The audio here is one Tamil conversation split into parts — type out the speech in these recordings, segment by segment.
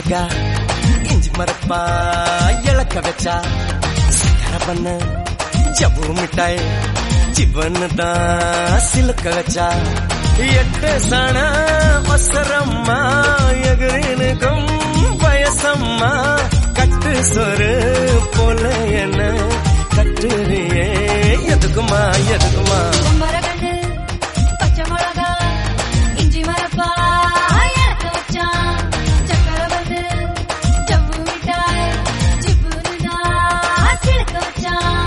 மிளகா இஞ்சி மரப்பா இழக்க வச்சா சக்கரை பண்ண ஜவ்வு மிட்டாய் ஜிவன்னு தான் சிலுக்க வச்சா எட்டு சண ஒசரம்மா எகிரினுக்கும் வயசம்மா கட்டு சொரு போல என்ன கட்டுறியே எதுக்குமா எதுக்குமா மரகண்டு பச்சை மிளகா இஞ்சி மரப்பா இழக்க வச்சான் சக்கரை வந்து ஜவ்வு மிட்டாய் ஜிப்புன்னு தான் சிலுக்க வச்சான்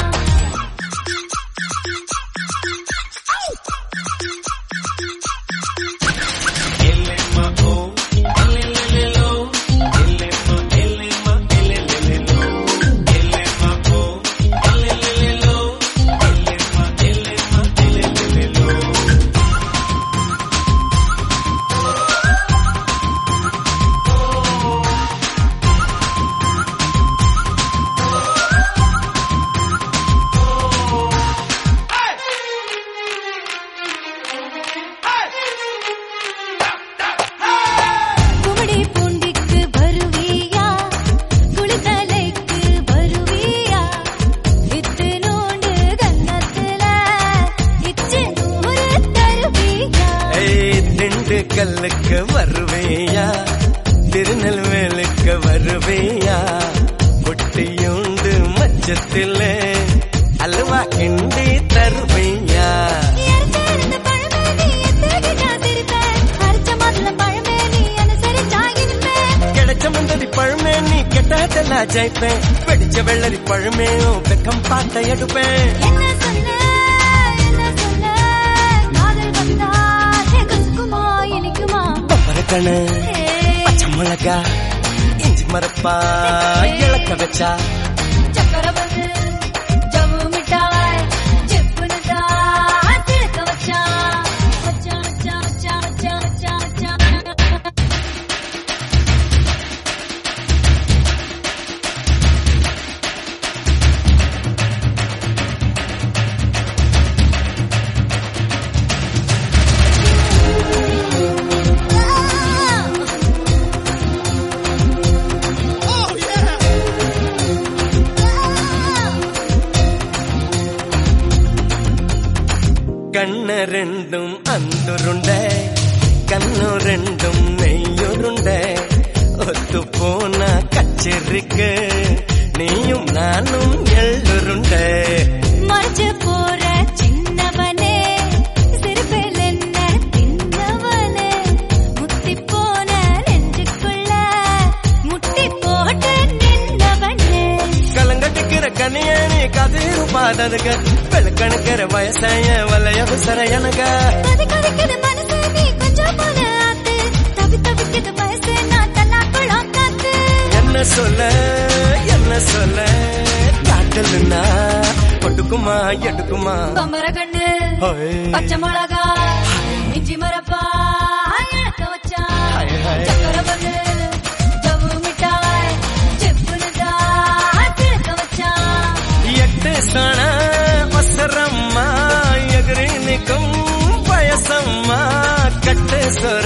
குமடி பூண்டிக்கு வருவியா குளித்தலைக்கு வருவியா இத்து நோண்டு கன்னத்துல இச்சு நூறு தருவியா ஏய் திண்டுக்கல்லுக்கு வருவேயா திருநெல்வேலுக்கு வருவேயா பொட்டியுண்டு மச்சத்தில் அல்வா கிண்டி தருவையா எரிச்செறிந்த பழமேனி எத்தனை காத்திருப்பேன் அரைச்ச மாதுளை பழமேனி அனுசரிச்சா இருப்பேன் கிடைச்ச முந்ததி பழமே நீ கெட்டாதெல்லாம் ஜெயிப்பேன் வெடிச்ச வெள்ளரி பழமேயும் வெக்கம் பார்த்த எடுப்பேன் என்ன சொன்ன என்ன சொன்ன காதல் வந்தா குங்குமா இனிக்குமா பப்பரக்கணு பச்சை மிளகா இஞ்சி மரப்பா இழக்க வச்சா சக்கரை வந்து ஜவ்வு மிட்டாய் ஜிப்புன்னு தான் சிலுக்க வச்சான் வச்சான் வச்சான் வச்சான் வச்சான் வச்சான் வச்சான் கண்ண ரெண்டும் அந்துருண்ட கண்ணு ரெண்டும் நெய்யுருண்ட ஒத்து போன கச்சேரிக்கு நீயும் நானும் எள்ளுருண்ட மறைச்சு போற சின்னவனே சிறுபில் என்ன தின்னவனே முத்தி போன நெஞ்சுக்குள்ள முட்டி போட்டு நின்னவனே கலங்கட்டிக்கிற கனியணி கதிரு பாததுக வெளுக்கணுக்கிற வயசாய வலைய விசர எனக கதி கதிக்குது மனசு நீ கொஞ்சம் போல ஆத்து தவி தவிக்குது வயசு நான் தன்னாக்குளம் காத்து என்ன சொல்ல என்ன சொல்ல காட்டலுன்னா கொடுக்குமா எடுக்குமா பம்பர கண்ணு ஹோய். பச்சை மிளகா இஞ்சி மரப்பா இழக்க வச்சான் ஹாய், ஹாய். சக்கரை வந்து ஜவ்வு மிட்டாய் செப்புன்னு தான் சிலுக்க வச்சான் எட்டு சண அவசரம்மா எகிரி நிற்கும் வயசம்மா கட்டு சொரு